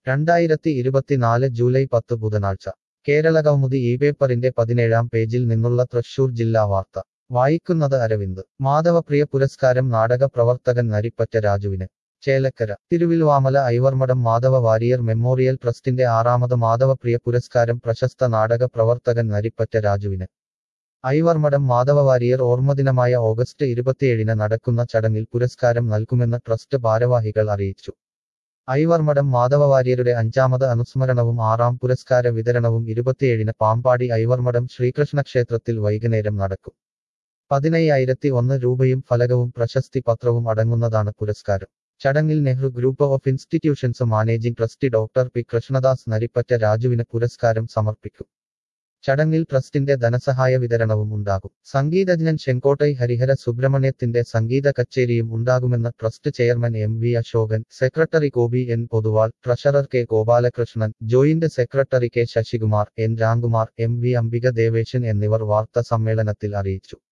രണ്ടായിരത്തി ഇരുപത്തിനാല് ജൂലൈ പത്ത് ബുധനാഴ്ച കേരള കൗമുദി ഈ പേപ്പറിന്റെ പതിനേഴാം പേജിൽ നിന്നുള്ള തൃശൂർ ജില്ലാ വാർത്ത വായിക്കുന്നത് അരവിന്ദ് മാധവപ്രിയ പുരസ്കാരം നാടക പ്രവർത്തകൻ നരിപ്പറ്റ രാജുവിന് ചേലക്കര തിരുവിൽവാമല ഐവർമഠം മാധവ വാരിയർ മെമ്മോറിയൽ ട്രസ്റ്റിന്റെ ആറാമത് മാധവപ്രിയ പുരസ്കാരം പ്രശസ്ത നാടക പ്രവർത്തകൻ നരിപ്പറ്റ രാജുവിന് ഐവർമഠം മാധവ വാരിയർ ഓർമ്മദിനമായ ഓഗസ്റ്റ് ഇരുപത്തിയേഴിന് നടക്കുന്ന ചടങ്ങിൽ പുരസ്കാരം നൽകുമെന്ന് ട്രസ്റ്റ് ഭാരവാഹികൾ അറിയിച്ചു ഐവർമഠം മാധവ വാര്യരുടെ അഞ്ചാമത് അനുസ്മരണവും ആറാം പുരസ്കാര വിതരണവും ഇരുപത്തിയേഴിന് പാമ്പാടി ഐവർമഠം ശ്രീകൃഷ്ണ ക്ഷേത്രത്തിൽ വൈകുന്നേരം നടക്കും പതിനയ്യായിരത്തി ഒന്ന് രൂപയും ഫലകവും പ്രശസ്തി പത്രവും അടങ്ങുന്നതാണ് പുരസ്കാരം ചടങ്ങിൽ Nehru group of institutions managing trustee doctor P Krishnadas Naripatta രാജുവിന് പുരസ്കാരം സമർപ്പിക്കും ചടങ്ങിൽ ട്രസ്റ്റിന്റെ ധനസഹായ വിതരണവും ഉണ്ടാകും സംഗീതജ്ഞൻ ചെങ്കോട്ടൈ ഹരിഹര സുബ്രഹ്മണ്യത്തിന്റെ സംഗീത കച്ചേരിയും ഉണ്ടാകുമെന്ന് trust chairman M V Ashokan secretary Gopi N Poduval treasurer K Gopalakrishnan joint secretary K Sasikumar N Ramkumar M V Ambika Deveshan എന്നിവർ വാർത്താ സമ്മേളനത്തിൽ അറിയിച്ചു